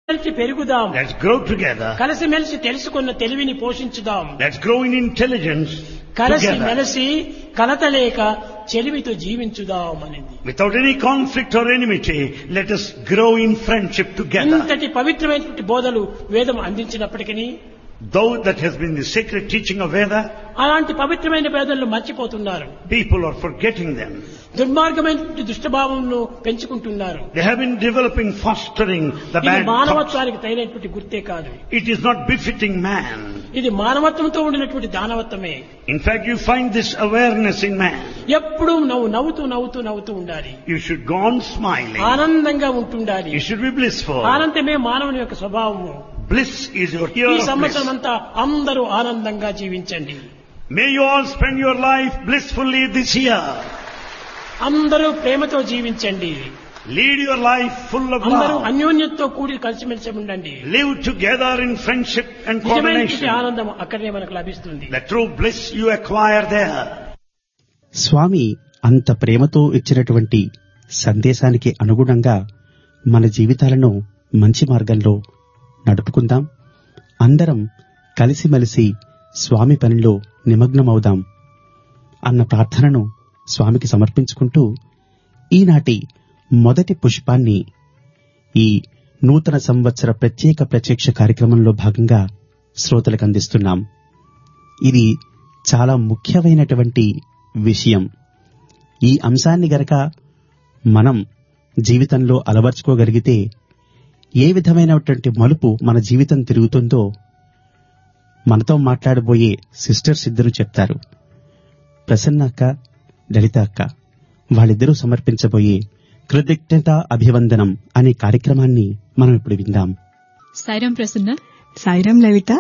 కలిసి పెరుగుదాం Let's grow together. కలిసిమెలిసి తెలుసుకున్న తెలివిని పోషించుదాం Let's grow in intelligence కలిసి together. మెలిసి కలతలేక చెలిమితో జీవించుదాం అనేది Without any conflict or enmity, let us grow in friendship together. ఇంతటి పవిత్రమైనటువంటి బోధలు వేదం అందించినప్పటికీ Though that has been the sacred teaching of Veda, అలాంటి పవిత్రమైన బోధనలు మర్చిపోతున్నారు people are forgetting them. దుర్మార్గమైనటువంటి దుష్టభావంను పెంచుకుంటున్నారు They have been developing, fostering the ఇది bad thoughts. మానవత్వానికి తగినటువంటి గుర్తే కాదు It is not befitting man. ఇది మానవత్వంతో ఉండినటువంటి దానవత్వమే In fact, you find this awareness in man. ఎప్పుడూ నవ్వు నవ్వుతూ నవ్వుతూ నవ్వుతూ ఉండాలి You should go on smiling. ఆనందంగా ఉంటుండాలి You should be blissful. ఆనందమే మానవుని యొక్క స్వభావము Bliss is your ఈ year of సంవత్సరం bliss. అంతా అందరూ ఆనందంగా జీవించండి May you all spend your life blissfully this year. అందరూ ప్రేమతో జీవించండి Lead your life full of అందరూ love. అన్యోన్యతతో కూడి కలిసిమెలిసి ఉండండి Live together in friendship and నిజమైనటువంటి coordination. ఆనందం అక్కడనే మనకు లభిస్తుంది The true bliss you acquire there. స్వామి అంత ప్రేమతో ఇచ్చినటువంటి సందేశానికి అనుగుణంగా మన జీవితాలను మంచి మార్గంలో నడుపుకుందాం అందరం కలిసిమెలిసి స్వామి పనిలో నిమగ్నమవుదాం అన్న ప్రార్థనను స్వామికి సమర్పించుకుంటూ ఈనాటి మొదటి పుష్పాన్ని ఈ నూతన సంవత్సర ప్రత్యేక ప్రత్యక్ష కార్యక్రమంలో భాగంగా శ్రోతలకు అందిస్తున్నాం ఇది చాలా ముఖ్యమైనటువంటి విషయం ఈ అంశాన్ని గనక మనం జీవితంలో అలవర్చుకోగలిగితే ఏ విధమైనటువంటి మలుపు మన జీవితం తిరుగుతుందో మనతో మాట్లాడబోయే సిస్టర్స్ ఇద్దరు చెప్తారు ప్రసన్న అక్క లలిత అక్క వాళ్ళిద్దరూ సమర్పించబోయే కృతజ్ఞత అభివందనం అనే కార్యక్రమాన్ని మనం ఇప్పుడు విందాం సాయిరాం ప్రసన్న సాయిరాం లలిత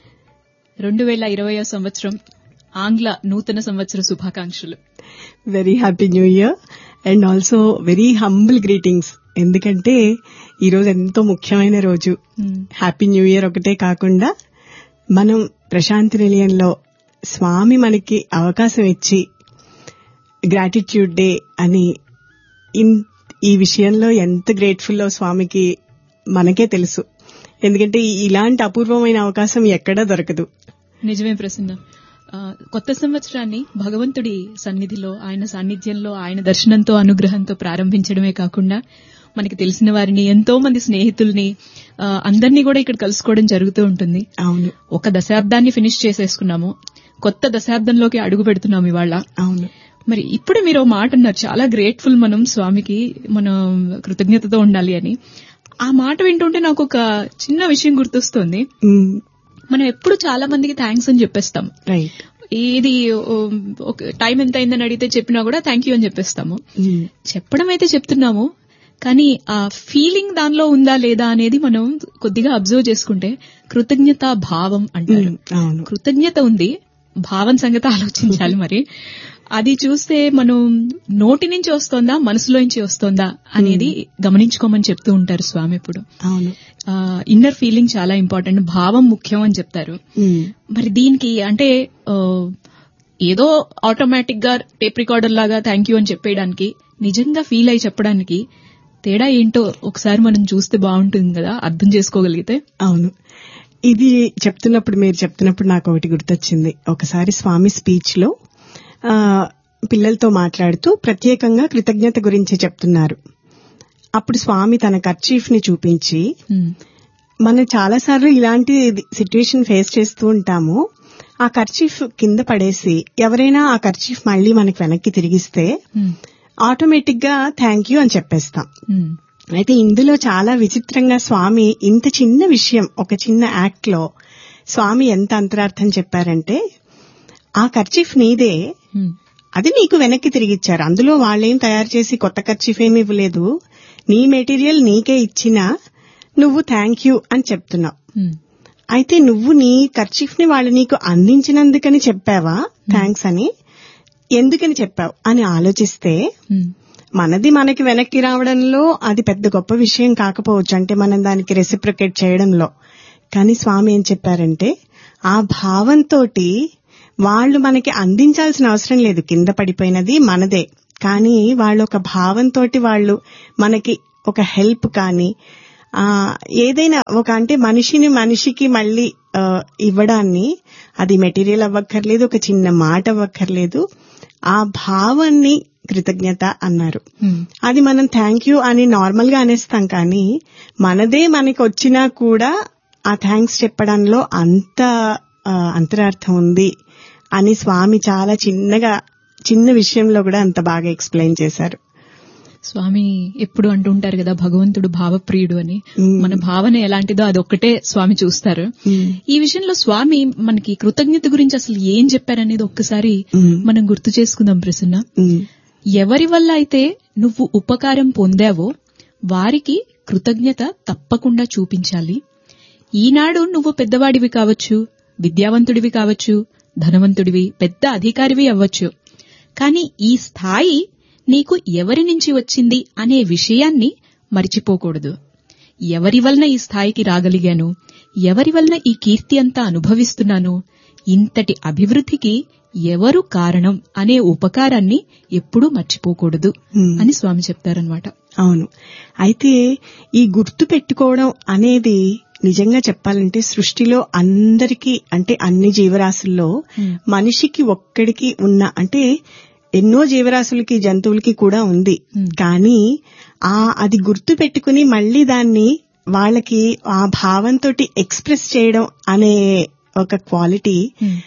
రెండు వేల ఇరవై సంవత్సరం ఆంగ్ల నూతన సంవత్సర శుభాకాంక్షలు very happy new year and also very humble greetings ఎందుకంటే ఈ రోజు ఎంతో ముఖ్యమైన రోజు హ్యాపీ న్యూ ఇయర్ ఒకటే కాకుండా మనం ప్రశాంతి నిలయంలో స్వామి మనకి అవకాశం ఇచ్చి గ్రాటిట్యూడ్ డే అని ఇన్- ఈ విషయంలో ఎంత గ్రేట్ఫుల్లో స్వామికి మనకే తెలుసు ఎందుకంటే ఇలాంటి అపూర్వమైన అవకాశం ఎక్కడా దొరకదు నిజమే ప్రసన్న ఆ, కొత్త సంవత్సరాన్ని భగవంతుడి సన్నిధిలో ఆయన సాన్నిధ్యంలో ఆయన దర్శనంతో అనుగ్రహంతో ప్రారంభించడమే కాకుండా మనకి తెలిసిన వారిని ఎంతో మంది స్నేహితుల్ని ఆ, అందరినీ కూడా ఇక్కడ కలుసుకోవడం జరుగుతూ ఉంటుంది అవును ఒక దశాబ్దాన్ని ఫినిష్ చేసేసుకున్నాము కొత్త దశాబ్దంలోకి అడుగు పెడుతున్నాం ఇవాళ అవును మరి ఇప్పుడు మీరు ఓ మాట అన్నారు చాలా గ్రేట్ఫుల్ మనం స్వామికి మనం కృతజ్ఞతతో ఉండాలి అని ఆ మాట వింటుంటే నాకు ఒక చిన్న విషయం గుర్తొస్తుంది మనం ఎప్పుడు చాలా మందికి థ్యాంక్స్ అని చెప్పేస్తాం రైట్ ఏది ఓ, ఒక టైం ఎంత అయిందని అడిగితే చెప్పినా కూడా థ్యాంక్ యూ అని చెప్పేస్తాము చెప్పడం అయితే చెప్తున్నాము కానీ ఆ ఫీలింగ్ దానిలో ఉందా లేదా అనేది మనం కొద్దిగా అబ్జర్వ్ చేసుకుంటే కృతజ్ఞత భావం అంటారు అవును కృతజ్ఞత ఉంది భావం సంగతి ఆలోచించాలి మరి అది చూస్తే మనం నోటి నుంచి వస్తోందా మనసులో నుంచి వస్తోందా అనేది గమనించుకోమని చెప్తూ ఉంటారు స్వామి ఇప్పుడు అవును ఇన్నర్ ఫీలింగ్ చాలా ఇంపార్టెంట్ భావం ముఖ్యం అని చెప్తారు ఉమ్, మరి దీనికి అంటే ఆ, ఏదో ఆటోమేటిక్ గా టేప్ రికార్డర్ లాగా థ్యాంక్ యూ అని చెప్పేయడానికి నిజంగా ఫీల్ అయి చెప్పడానికి తేడా ఏంటో ఒకసారి మనం చూస్తే బాగుంటుంది కదా అర్థం చేసుకోగలిగితే అవును ఇది చెప్తున్నప్పుడు మీరు చెప్తున్నప్పుడు నాకు ఒకటి గుర్తొచ్చింది ఒకసారి స్వామి స్పీచ్ లో ఆ, పిల్లలతో మాట్లాడుతూ ప్రత్యేకంగా కృతజ్ఞత గురించి చెప్తున్నారు అప్పుడు స్వామి తన కర్చీఫ్ ని చూపించి ఉమ్, మనం చాలాసార్లు ఇలాంటి సిచ్యువేషన్ ఫేస్ చేస్తూ ఉంటాము ఆ కర్చీఫ్ కింద పడేసి ఎవరైనా ఆ కర్చీఫ్ మళ్ళీ మనకి వెనక్కి తిరిగిస్తే ఉమ్, ఆటోమేటిక్ గా థ్యాంక్ యూ అని చెప్పేస్తాం ఉమ్, అయితే ఇందులో చాలా విచిత్రంగా స్వామి ఇంత చిన్న విషయం ఒక చిన్న యాక్ట్ లో స్వామి ఎంత అంతరార్థం చెప్పారంటే ఆ కర్చీఫ్ నీదే ఉమ్, అది నీకు వెనక్కి తిరిగిచ్చారు అందులో వాళ్ళేం తయారు చేసి కొత్త కర్చీఫ్ ఏమి ఇవ్వలేదు నీ మెటీరియల్ నీకే ఇచ్చినా నువ్వు థ్యాంక్ యూ అని చెప్తున్నావు ఉమ్, అయితే నువ్వు నీ కర్చీఫ్ ని వాళ్ళు నీకు అందించినందుకని చెప్పావా థ్యాంక్స్ అని ఎందుకని చెప్పావు అని ఆలోచిస్తే ఉమ్, మనది మనకి వెనక్కి రావడంలో అది పెద్ద గొప్ప విషయం కాకపోవచ్చు అంటే మనం దానికి రెసిప్రికేట్ చేయడంలో కానీ స్వామి ఏం చెప్పారంటే ఆ భావంతో వాళ్ళు మనకి అందించాల్సిన అవసరం లేదు కింద పడిపోయినది మనదే కానీ వాళ్ళు ఒక భావంతో వాళ్ళు మనకి ఒక హెల్ప్ కానీ ఆ ఏదైనా ఒక అంటే మనిషిని మనిషికి మళ్ళీ ఆ, ఇవ్వడాన్ని అది మెటీరియల్ అవ్వక్కర్లేదు ఒక చిన్న మాట అవ్వక్కర్లేదు ఆ భావాన్ని కృతజ్ఞత అన్నారు Hmm. అది మనం థ్యాంక్ యూ అని నార్మల్ గా అనేస్తాం కానీ మనదే మనకి వచ్చినా కూడా ఆ థ్యాంక్స్ చెప్పడంలో అంత ఆ, అంతరార్థం ఉంది అని స్వామి చాలా చిన్నగా చిన్న విషయంలో కూడా అంత బాగా ఎక్స్ప్లెయిన్ చేశారు స్వామి ఎప్పుడు అంటుంటారు కదా భగవంతుడు భావప్రియుడు అని మ్మ్. మన భావన ఎలాంటిదో అదొక్కటే స్వామి చూస్తారు మ్మ్. ఈ విషయంలో స్వామి మనకి కృతజ్ఞత గురించి అసలు ఏం చెప్పారనేది ఒక్కసారి మ్మ్. మనం గుర్తు చేసుకుందాం ప్రసన్న ఉమ్, ఎవరి వల్ల అయితే నువ్వు ఉపకారం పొందావో వారికి కృతజ్ఞత తప్పకుండా చూపించాలి ఈనాడు నువ్వు పెద్దవాడివి కావచ్చు విద్యావంతుడివి కావచ్చు ధనవంతుడివి పెద్ద అధికారివి అవ్వచ్చు కానీ ఈ స్థాయి నీకు ఎవరి నుంచి వచ్చింది అనే విషయాన్ని మరిచిపోకూడదు ఎవరి వలన ఈ స్థాయికి రాగలిగాను ఎవరి వలన ఈ కీర్తి అంతా అనుభవిస్తున్నాను ఇంతటి అభివృద్ధికి ఎవరు కారణం అనే ఉపకారాన్ని ఎప్పుడూ మర్చిపోకూడదు Hmm. అని స్వామి చెప్తారనమాట అవును అయితే ఈ గుర్తు పెట్టుకోవడం అనేది నిజంగా చెప్పాలంటే సృష్టిలో అందరికీ అంటే అన్ని జీవరాశుల్లో Hmm. మనిషికి ఒక్కడికి ఉన్న అంటే ఎన్నో జీవరాశులకి జంతువులకి కూడా ఉంది Hmm. కానీ ఆ అది గుర్తు పెట్టుకుని మళ్ళీ దాన్ని వాళ్ళకి ఆ భావంతో ఎక్స్ప్రెస్ చేయడం అనే ఒక క్వాలిటీ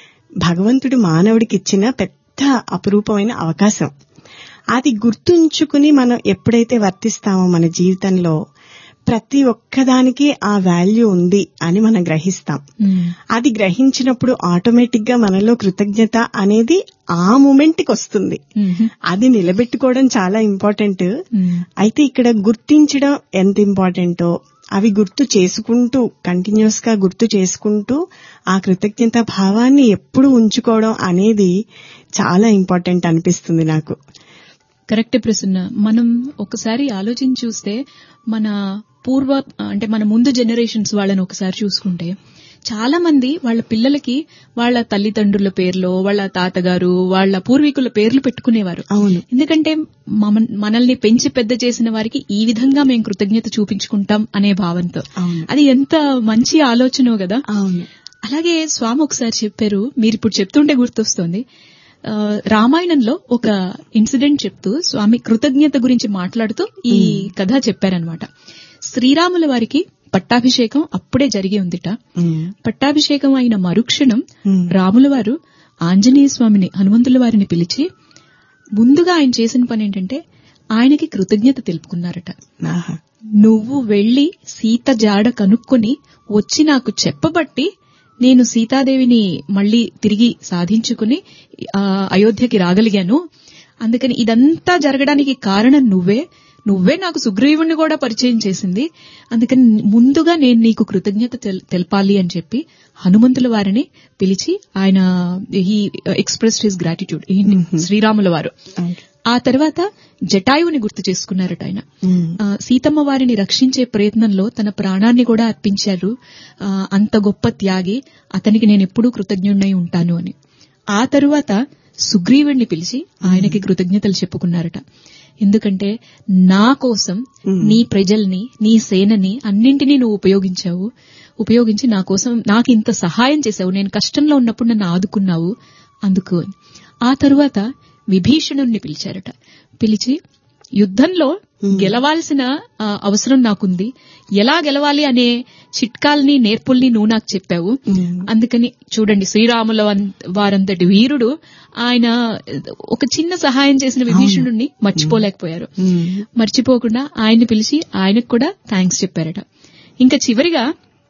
భగవంతుడు మానవుడికి ఇచ్చిన పెద్ద అపురూపమైన అవకాశం అది గుర్తుంచుకుని మనం ఎప్పుడైతే వర్తిస్తామో మన జీవితంలో ప్రతి ఒక్కదానికి ఆ వాల్యూ ఉంది అని మనం గ్రహిస్తాం అది గ్రహించినప్పుడు ఆటోమేటిక్ గా మనలో కృతజ్ఞత అనేది ఆ మూమెంట్ కి వస్తుంది అది నిలబెట్టుకోవడం చాలా ఇంపార్టెంట్ అయితే ఇక్కడ గుర్తించడం ఎంత ఇంపార్టెంటో అవి గుర్తు చేసుకుంటూ కంటిన్యూస్ గా గుర్తు చేసుకుంటూ ఆ కృతజ్ఞత భావాన్ని ఎప్పుడు ఉంచుకోవడం అనేది చాలా ఇంపార్టెంట్ అనిపిస్తుంది నాకు కరెక్ట్ ప్రసన్న మనం ఒకసారి ఆలోచించి చూస్తే మన పూర్వ అంటే మన ముందు జనరేషన్స్ వాళ్ళని ఒకసారి చూసుకుంటే చాలా మంది వాళ్ళ పిల్లలకి వాళ్ళ తల్లిదండ్రుల పేర్లో వాళ్ళ తాతగారు వాళ్ళ పూర్వీకుల పేర్లు పెట్టుకునేవారు అవును ఎందుకంటే మమ- మనల్ని పెంచి పెద్ద చేసిన వారికి ఈ విధంగా మేము కృతజ్ఞత చూపించుకుంటాం అనే భావంతో అవును అది ఎంత మంచి ఆలోచనో కదా అవును అలాగే స్వామి ఒకసారి చెప్పారు మీరు ఇప్పుడు చెప్తుంటే గుర్తొస్తోంది ఆ, రామాయణంలో ఒక ఇన్సిడెంట్ చెప్తూ స్వామి కృతజ్ఞత గురించి మాట్లాడుతూ ఈ కథ చెప్పారనమాట శ్రీరాముల వారికి పట్టాభిషేకం అప్పుడే జరిగి ఉందిట ఉమ్, పట్టాభిషేకం అయిన మరుక్షణం ఉమ్, రాముల వారు ఆంజనేయ స్వామిని హనుమంతుల వారిని పిలిచి ముందుగా ఆయన చేసిన పని ఏంటంటే ఆయనకి కృతజ్ఞత తెలుపుకున్నారట ఆహా. నువ్వు వెళ్లి సీత జాడ కనుక్కొని వచ్చి నాకు చెప్పబట్టి నేను సీతాదేవిని మళ్ళీ తిరిగి సాధించుకుని ఆ, అయోధ్యకి రాగలిగాను అందుకని ఇదంతా జరగడానికి కారణం నువ్వే నువ్వే నాకు సుగ్రీవుణ్ణి కూడా పరిచయం చేసింది అందుకని ముందుగా నేను నీకు కృతజ్ఞత తెల్- తెలపాలి అని చెప్పి హనుమంతుల వారిని పిలిచి ఆయన ఈ ఎక్స్ప్రెస్ హిస్ గ్రాటిట్యూడ్ శ్రీరాముల వారు ఆ తర్వాత జటాయువుని గుర్తు చేసుకున్నారట ఆయన ఉమ్, ఆ, సీతమ్మ వారిని రక్షించే ప్రయత్నంలో తన ప్రాణాన్ని కూడా అర్పించారు ఆ, అంత గొప్ప త్యాగి అతనికి నేను ఎప్పుడూ కృతజ్ఞుణ్ణై ఉంటాను అని ఆ తరువాత సుగ్రీవుణ్ణి పిలిచి ఆయనకి కృతజ్ఞతలు చెప్పుకున్నారట ఎందుకంటే నా కోసం నీ ప్రజల్ని నీ సేనని అన్నింటినీ నువ్వు ఉపయోగించావు ఉపయోగించి నా కోసం నాకు ఇంత సహాయం చేశావు నేను కష్టంలో ఉన్నప్పుడు నన్ను ఆదుకున్నావు అందుకు అని. ఆ తరువాత విభీషణుణ్ణి పిలిచారట పిలిచి యుద్ధంలో గెలవాల్సిన ఆ, అవసరం నాకుంది ఎలా గెలవాలి అనే చిట్కాల్ని నేర్పుల్ని నువ్వు నాకు చెప్పావు అందుకని చూడండి శ్రీరాముల వం- వారంతటి వీరుడు ఆయన ఒక చిన్న సహాయం చేసిన విభీషణుడిని మర్చిపోలేకపోయారు ఉమ్, మర్చిపోకుండా ఆయన్ని పిలిచి ఆయనకు కూడా థ్యాంక్స్ చెప్పారట ఇంకా చివరిగా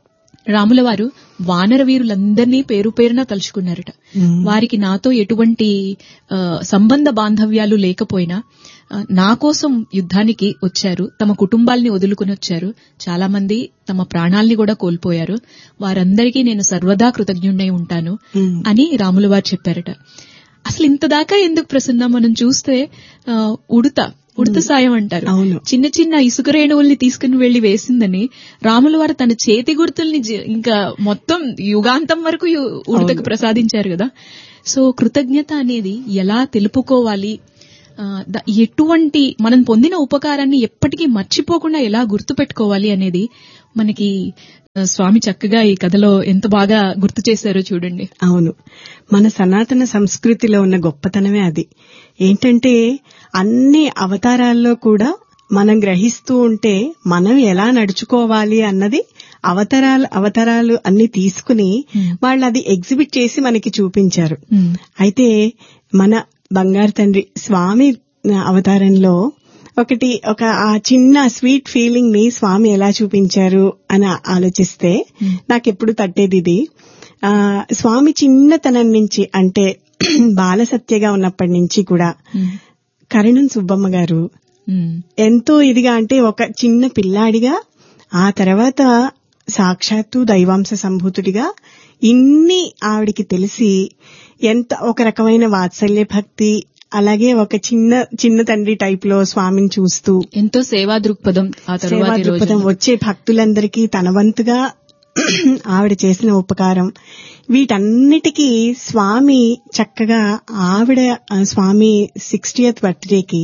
రాముల వారు వానర వీరులందరినీ పేరు పేరున తలుచుకున్నారట ఉమ్, వారికి నాతో ఎటువంటి ఆ, సంబంధ బాంధవ్యాలు లేకపోయినా ఆ, నా కోసం యుద్ధానికి వచ్చారు తమ కుటుంబాల్ని వదులుకుని వచ్చారు చాలా మంది తమ ప్రాణాల్ని కూడా కోల్పోయారు వారందరికీ నేను సర్వదా కృతజ్ఞుణ్ణై ఉంటాను ఉమ్, అని రాముల వారు చెప్పారట అసలు ఇంత దాకా ఎందుకు ప్రసన్న మనం చూస్తే ఆ, ఉడత ఉడత సాయం అంటారు అవును. చిన్న చిన్న ఇసుక రేణువుల్ని తీసుకుని వెళ్లి వేసిందని రాముల వారు తన చేతి గుర్తుల్ని జ- ఇంకా మొత్తం యుగాంతం వరకు యు- ఉడతకు ప్రసాదించారు కదా సో కృతజ్ఞత అనేది ఎలా తెలుపుకోవాలి ఆ, ద- ఎటువంటి మనం పొందిన ఉపకారాన్ని ఎప్పటికీ మర్చిపోకుండా ఎలా గుర్తుపెట్టుకోవాలి అనేది మనకి ఆ, స్వామి చక్కగా ఈ కథలో ఎంత బాగా గుర్తు చేశారో చూడండి అవును మన సనాతన సంస్కృతిలో ఉన్న గొప్పతనమే అది ఏంటంటే అన్ని అవతారాల్లో కూడా మనం గ్రహిస్తూ ఉంటే మనం ఎలా నడుచుకోవాలి అన్నది అవతారాలు అవతారాలు అన్ని తీసుకుని వాళ్ళు అది ఎగ్జిబిట్ చేసి మనకి చూపించారు ఉమ్, అయితే మన బంగారు తండ్రి స్వామి అవతారంలో ఒకటి ఒక ఆ చిన్న స్వీట్ ఫీలింగ్ ని స్వామి ఎలా చూపించారు అని ఆలోచిస్తే నాకెప్పుడు తట్టేది ఇది ఆ స్వామి చిన్నతనం నుంచి అంటే బాలసత్యగా ఉన్నప్పటి నుంచి కూడా ఉమ్, కరణం సుబ్బమ్మ గారు ఉమ్, ఎంతో ఇదిగా అంటే ఒక చిన్న పిల్లాడిగా ఆ తర్వాత సాక్షాత్తు దైవాంశ సంభూతుడిగా ఇన్ని ఆవిడికి తెలిసి ఎంత ఒక రకమైన వాత్సల్య భక్తి అలాగే ఒక చిన్న చిన్న తండ్రి టైప్ లో స్వామిని చూస్తూ ఎంతో సేవా దృక్పథం ఆ సేవా తర్వాత దృక్పథం వచ్చే భక్తులందరికీ తన వంతుగా ఆవిడ చేసిన ఉపకారం వీటన్నిటికీ స్వామి చక్కగా ఆవిడ ఆ, స్వామి సిక్స్టీయత్ బర్త్డేకి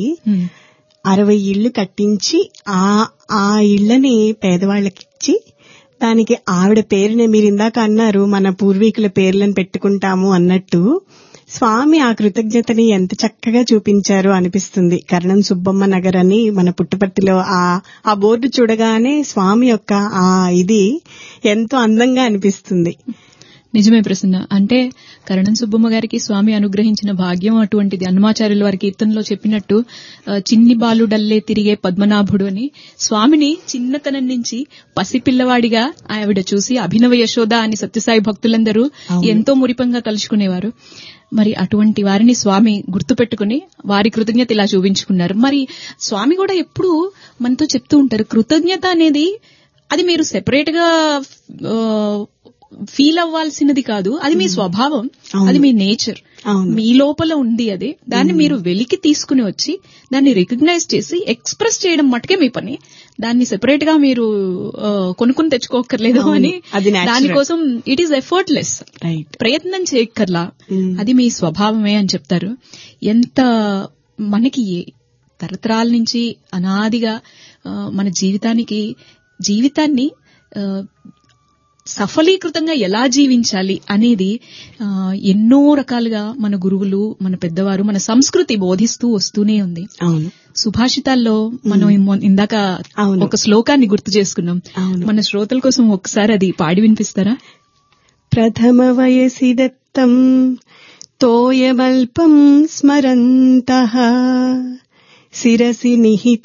అరవై ఇళ్లు కట్టించి ఆ ఆ ఇళ్లని పేదవాళ్ళకిచ్చి దానికి ఆవిడ పేరునే మీరు ఇందాక అన్నారు మన పూర్వీకుల పేర్లను పెట్టుకుంటాము అన్నట్టు స్వామి ఆ కృతజ్ఞతని ఎంత చక్కగా చూపించారో అనిపిస్తుంది కరణం సుబ్బమ్మ నగర్ అని మన పుట్టపర్తిలో ఆ ఆ బోర్డు చూడగానే స్వామి యొక్క ఆ ఇది ఎంతో అందంగా అనిపిస్తుంది నిజమే ప్రసన్న అంటే కరణం సుబ్బమ్మ గారికి స్వామి అనుగ్రహించిన భాగ్యం అటువంటిది అన్నమాచార్యుల వారి కీర్తనలో చెప్పినట్టు ఆ, చిన్ని బాలుడల్లే తిరిగే పద్మనాభుడు అని స్వామిని చిన్నతనం నుంచి పసిపిల్లవాడిగా ఆవిడ చూసి అభినవ యశోద అని సత్యసాయి భక్తులందరూ ఎంతో మురిపంగా తలుచుకునేవారు మరి అటువంటి వారిని స్వామి గుర్తుపెట్టుకుని వారి కృతజ్ఞత ఇలా చూపించుకున్నారు మరి స్వామి కూడా ఎప్పుడు మనతో చెప్తూ ఉంటారు కృతజ్ఞత అనేది అది మీరు సెపరేట్ గా ఆ, ఫీల్ అవ్వాల్సినది కాదు అది మీ స్వభావం అది మీ నేచర్ అవును. మీ లోపల ఉంది అది దాన్ని మీరు వెలికి తీసుకుని వచ్చి దాన్ని రికగ్నైజ్ చేసి ఎక్స్ప్రెస్ చేయడం మటుకే మీ పని దాన్ని సెపరేట్ గా మీరు ఆ, కొనుక్కుని తెచ్చుకోకర్లేదు అవును. అని అది natural. దానికోసం ఇట్ ఈస్ ఎఫర్ట్లెస్ రైట్ ప్రయత్నం చేయక్కర్లా Mm. అది మీ స్వభావమే అని చెప్తారు ఎంత మనకి ఏ- తరతరాల నుంచి అనాదిగా ఆ, మన జీవితానికి జీవితాన్ని ఆ, సఫలీకృతంగా ఎలా జీవించాలి అనేది ఆ, ఎన్నో రకాలుగా మన గురువులు మన పెద్దవారు మన సంస్కృతి బోధిస్తూ వస్తూనే ఉంది అవును సుభాషితాల్లో మనం ఇమ్మో- ఇందాక అవును. ఒక శ్లోకాన్ని గుర్తు చేసుకున్నాం అవును. మన శ్రోతల కోసం ఒకసారి అది పాడి వినిపిస్తారా ప్రథమ వయసి దత్తం తోయమల్పం స్మరంతః శిరసి నిహిత